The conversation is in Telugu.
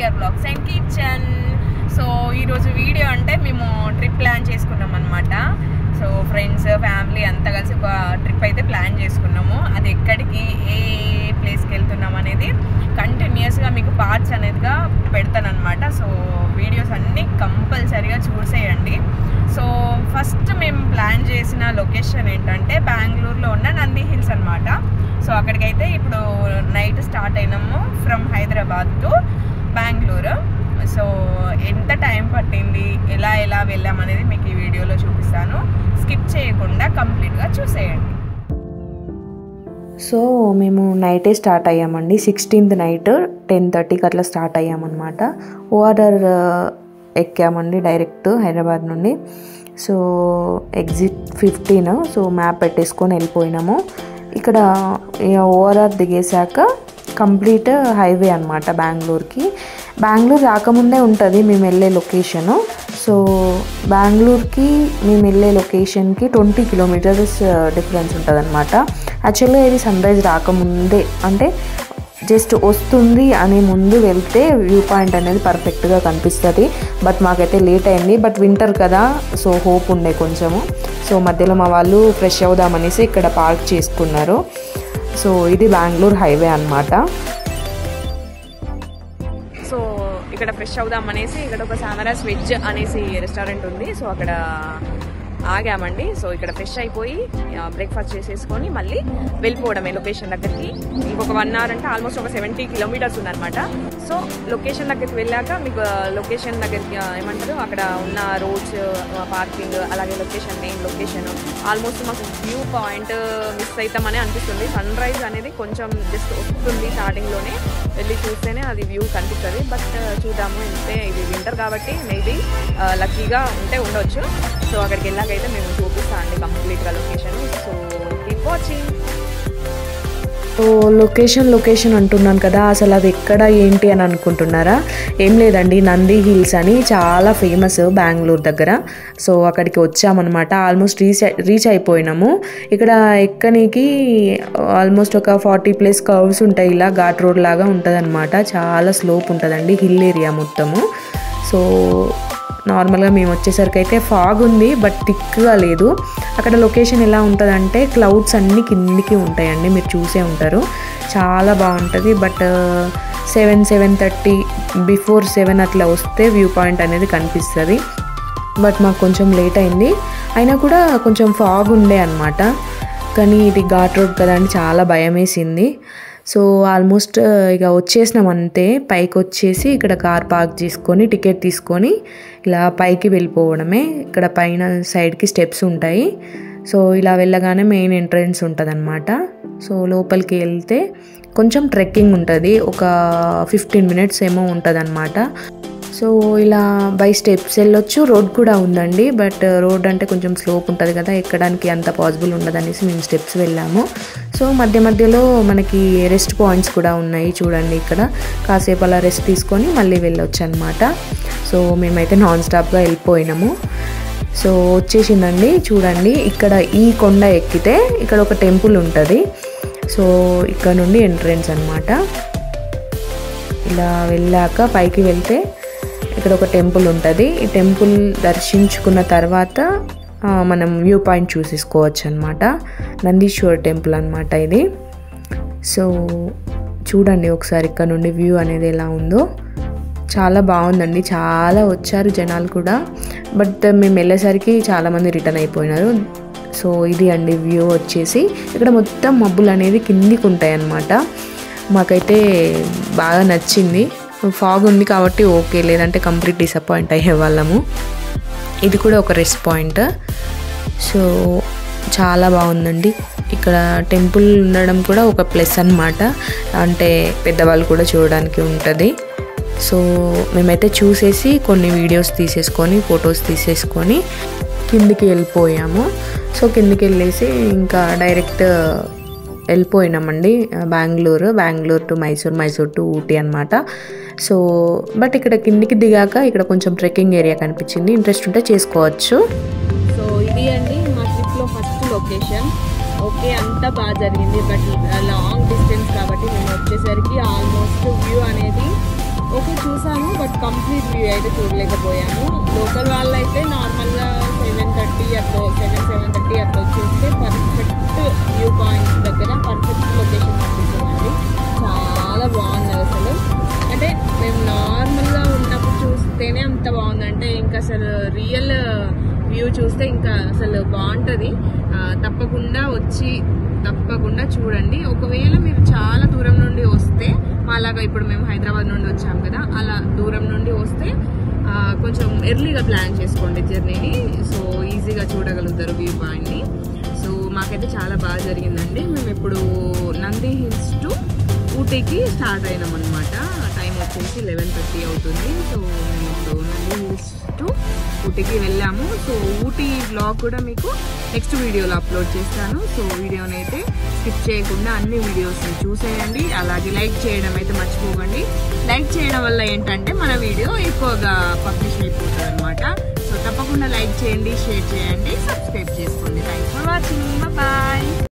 KVR blogs and kitchen so ఈరోజు వీడియో అంటే మేము ట్రిప్ ప్లాన్ చేసుకున్నాం అనమాట సో ఫ్రెండ్స్ ఫ్యామిలీ అంతా కలిసి ఒక ట్రిప్ అయితే ప్లాన్ చేసుకున్నాము అది ఎక్కడికి ఏ ప్లేస్కి వెళ్తున్నాం అనేది కంటిన్యూస్గా మీకు పార్ట్స్ అనేదిగా పెడతానమాట సో వీడియోస్ అన్నీ కంపల్సరీగా చూసేయండి సో ఫస్ట్ మేము ప్లాన్ చేసిన లొకేషన్ ఏంటంటే బెంగళూరులో ఉన్న నంది హిల్స్ అనమాట సో అక్కడికైతే ఇప్పుడు నైట్ స్టార్ట్ అయినాము from Hyderabad to Bengaluru so ఎంత టైం పట్టింది ఎలా ఎలా వెళ్ళాం అనేది మీకు ఈ వీడియోలో చూపిస్తాను స్కిప్ చేయకుండా కంప్లీట్గా చూసేయండి సో మేము నైటే స్టార్ట్ అయ్యామండి సిక్స్టీన్త్ నైట్ టెన్ థర్టీకి అట్లా స్టార్ట్ అయ్యామన్నమాట ఓఆర్ఆర్ ఎక్కామండి డైరెక్ట్ హైదరాబాద్ నుండి so exit fifteen so map పెట్టేసుకొని వెళ్ళిపోయినాము ఇక్కడ ఓఆర్ఆర్ దిగేశాక కంప్లీట్ హైవే అనమాట బెంగళూరుకి బెంగళూరు రాకముందే ఉంటుంది మేము వెళ్ళే లొకేషను సో బెంగళూరుకి మేము వెళ్ళే లొకేషన్కి ట్వంటీ కిలోమీటర్స్ డిఫరెన్స్ ఉంటుంది అనమాట యాక్చువల్గా ఇది సన్ రైజ్ రాకముందే అంటే జస్ట్ వస్తుంది అని ముందు వెళ్తే వ్యూ పాయింట్ అనేది పర్ఫెక్ట్గా కనిపిస్తుంది బట్ మాకైతే లేట్ అయింది బట్ వింటర్ కదా సో హోప్ ఉండే కొంచెము సో మధ్యలో మా వాళ్ళు ఫ్రెష్ అవుదామనేసి ఇక్కడ పార్క్ చేసుకున్నారు సో ఇది బెంగళూరు హైవే అనమాట సో ఇక్కడ ఫ్రెష్ అవుదాం అనేసి ఇక్కడ ఒక సామరాస్ వెజ్ అనేసి రెస్టారెంట్ ఉంది సో అక్కడ ఆగామండి సో ఇక్కడ ఫ్రెష్ అయిపోయి బ్రేక్ఫాస్ట్ చేసేసుకొని మళ్ళీ వెళ్ళిపోవడమే లొకేషన్ దగ్గరికి ఇంకొక వన్ అవర్ అంటే ఆల్మోస్ట్ ఒక సెవెంటీ కిలోమీటర్స్ ఉందన్నమాట సో లొకేషన్ దగ్గరికి వెళ్ళాక మీకు లొకేషన్ దగ్గరికి ఆ, ఏమంటారు అక్కడ ఉన్న రోడ్స్ పార్కింగ్ అలాగే లొకేషన్ మెయిన్ లొకేషన్ ఆల్మోస్ట్ మాకు వ్యూ పాయింట్ మిస్ అవుతామని అనిపిస్తుంది సన్ రైజ్ అనేది కొంచెం జస్ట్ వస్తుంది స్టార్టింగ్లోనే వెళ్ళి చూస్తేనే అది వ్యూ కనిపిస్తుంది బట్ చూద్దాము అంటే ఇది వింటర్ కాబట్టి మేబీ లక్కీగా ఉంటే ఉండొచ్చు సో అక్కడికి వెళ్ళాకైతే మేము చూపిస్తాం అండి కంప్లీట్గా location so keep watching so location location అంటున్నాను కదా అసలు అది ఎక్కడ ఏంటి అని అనుకుంటున్నారా ఏం లేదండి నంది హిల్స్ అని చాలా ఫేమస్ బెంగళూరు దగ్గర సో అక్కడికి వచ్చామన్నమాట ఆల్మోస్ట్ రీచ్ రీచ్ అయిపోయినాము ఇక్కడ ఎక్కనికి ఆల్మోస్ట్ ఒక ఫార్టీ ప్లస్ కర్వ్స్ ఉంటాయి ఇలా ఘాట్ రోడ్ లాగా ఉంటుంది చాలా స్లోప్ ఉంటుందండి హిల్ ఏరియా మొత్తము సో నార్మల్గా మేము వచ్చేసరికి అయితే ఫాగ్ ఉంది బట్ థిక్గా లేదు అక్కడ లొకేషన్ ఎలా ఉంటుందంటే క్లౌడ్స్ అన్నీ కిందికి ఉంటాయండి మీరు చూసే ఉంటారు చాలా బాగుంటుంది but seven seven thirty before seven అట్లా వస్తే వ్యూ పాయింట్ అనేది కనిపిస్తుంది బట్ మాకు కొంచెం లేట్ అయింది అయినా కూడా కొంచెం ఫాగ్ ఉండే అనమాట కానీ ఇది ఘాట్ రోడ్ కదా అని చాలా భయం వేసింది సో ఆల్మోస్ట్ ఇక వచ్చేసినాం అంతే పైకి వచ్చేసి ఇక్కడ కార్ పార్క్ చేసుకొని టికెట్ తీసుకొని ఇలా పైకి వెళ్ళిపోవడమే ఇక్కడ పైన సైడ్కి స్టెప్స్ ఉంటాయి సో ఇలా వెళ్ళగానే మెయిన్ ఎంట్రన్స్ ఉంటుంది సో లోపలికి వెళ్తే కొంచెం ట్రెక్కింగ్ ఉంటుంది ఒక ఫిఫ్టీన్ మినిట్స్ ఏమో ఉంటుంది సో ఇలా బై స్టెప్స్ వెళ్ళొచ్చు రోడ్ కూడా ఉందండి బట్ రోడ్ అంటే కొంచెం స్లోప్ ఉంటుంది కదా ఎక్కడానికి అంత పాసిబుల్ ఉండదు అనేసి మేము స్టెప్స్ వెళ్ళాము సో మధ్య మధ్యలో మనకి రెస్ట్ పాయింట్స్ కూడా ఉన్నాయి చూడండి ఇక్కడ కాసేపు అలా రెస్ట్ తీసుకొని మళ్ళీ వెళ్ళొచ్చు అనమాట సో మేమైతే నాన్ స్టాప్గా వెళ్ళిపోయినాము సో వచ్చేసిందండి చూడండి ఇక్కడ ఈ కొండ ఎక్కితే ఇక్కడ ఒక టెంపుల్ ఉంటుంది సో ఇక్కడ నుండి ఎంట్రన్స్ అనమాట ఇలా వెళ్ళాక పైకి వెళ్తే ఇక్కడ ఒక టెంపుల్ ఉంటుంది ఈ టెంపుల్ దర్శించుకున్న తర్వాత ఆ, మనం వ్యూ పాయింట్ చూసేసుకోవచ్చు అనమాట నందీశ్వర్ టెంపుల్ అనమాట ఇది సో చూడండి ఒకసారి ఇక్కడ నుండి వ్యూ అనేది ఎలా ఉందో చాలా బాగుందండి చాలా వచ్చారు జనాలు కూడా బట్ మేము వెళ్ళేసరికి చాలామంది రిటర్న్ అయిపోయినారు సో ఇది అండి వ్యూ వచ్చేసి ఇక్కడ మొత్తం మబ్బులు అనేది కిందికి ఉంటాయి అన్నమాట మాకైతే బాగా నచ్చింది ఫాగ్ ఉంది కాబట్టి ఓకే లేదంటే కంప్లీట్ డిసప్పాయింట్ అయ్యే వాళ్ళము ఇది కూడా ఒక రెస్ట్ పాయింట్ సో చాలా బాగుందండి ఇక్కడ టెంపుల్ ఉండడం కూడా ఒక ప్లస్ అన్నమాట అంటే పెద్దవాళ్ళు కూడా చూడడానికి ఉంటుంది సో మేమైతే చూసేసి కొన్ని వీడియోస్ తీసేసుకొని ఫొటోస్ తీసేసుకొని కిందికి వెళ్ళిపోయాము సో కిందికి వెళ్ళేసి ఇంకా డైరెక్ట్ వెళ్ళిపోయినామండి బెంగళూరు బెంగళూరు టు మైసూర్ మైసూర్ టు ఊటీ అనమాట సో బట్ ఇక్కడ కిందికి దిగాక ఇక్కడ కొంచెం ట్రెక్కింగ్ ఏరియా కనిపించింది ఇంట్రెస్ట్ ఉంటే చేసుకోవచ్చు సో ఇది అండి మా ట్రిప్లో ఫస్ట్ లొకేషన్ ఓకే అంతా బాగా జరిగింది బట్ లాంగ్ డిస్టెన్స్ కాబట్టి మేము వచ్చేసరికి ఆల్మోస్ట్ వ్యూ అనేది ఓకే చూసాను బట్ కంప్లీట్ వ్యూ అయితే చూడలేకపోయాను లోకల్ వాళ్ళు అయితే నార్మల్గా సెవెన్ థర్టీ అట్లా సెవెన్ సెవెన్ థర్టీ అట్లా చూస్తే పర్ఫెక్ట్ వ్యూ పాయింట్ దగ్గర పర్ఫెక్ట్ లొకేషన్ కనిపిస్తుందండి చాలా బాగుంది అసలు అంటే మేము నార్మల్గా ఉన్నప్పుడు చూస్తేనే అంత బాగుంది అంటే ఇంకా అసలు రియల్ వ్యూ చూస్తే ఇంకా అసలు బాగుంటుంది తప్పకుండా వచ్చి తప్పకుండా చూడండి ఒకవేళ మీరు చాలా దూరం నుండి వస్తే అలాగా ఇప్పుడు మేము హైదరాబాద్ నుండి వచ్చాం కదా అలా దూరం నుండి వస్తే ఆ, కొంచెం ఎర్లీగా ప్లాన్ చేసుకోండి జర్నీని సో ఈజీగా చూడగలుగుతారు వ్యూ పాయింట్ని సో మాకైతే చాలా బాగా జరిగిందండి మేము ఇప్పుడు నంది హిల్స్ టు ఊటీకి స్టార్ట్ అయినాం అనమాట టైం వచ్చేసి లెవెన్ థర్టీ అవుతుంది సో మేము ఇప్పుడు నంది హిల్స్ టు ఊటీకి వెళ్ళాము సో ఊటీ బ్లాగ్ కూడా మీకు నెక్స్ట్ వీడియోలో అప్లోడ్ చేస్తాను సో వీడియోని అయితే స్కిప్ చేయకుండా అన్ని వీడియోస్ని చూసేయండి అలాగే లైక్ చేయడం అయితే మర్చిపోకండి లైక్ చేయడం వల్ల ఏంటంటే మన వీడియో ఎక్కువగా పబ్లిష్ అయిపోతుంది అనమాట సో తప్పకుండా లైక్ చేయండి షేర్ చేయండి సబ్స్క్రైబ్ చేసుకోండి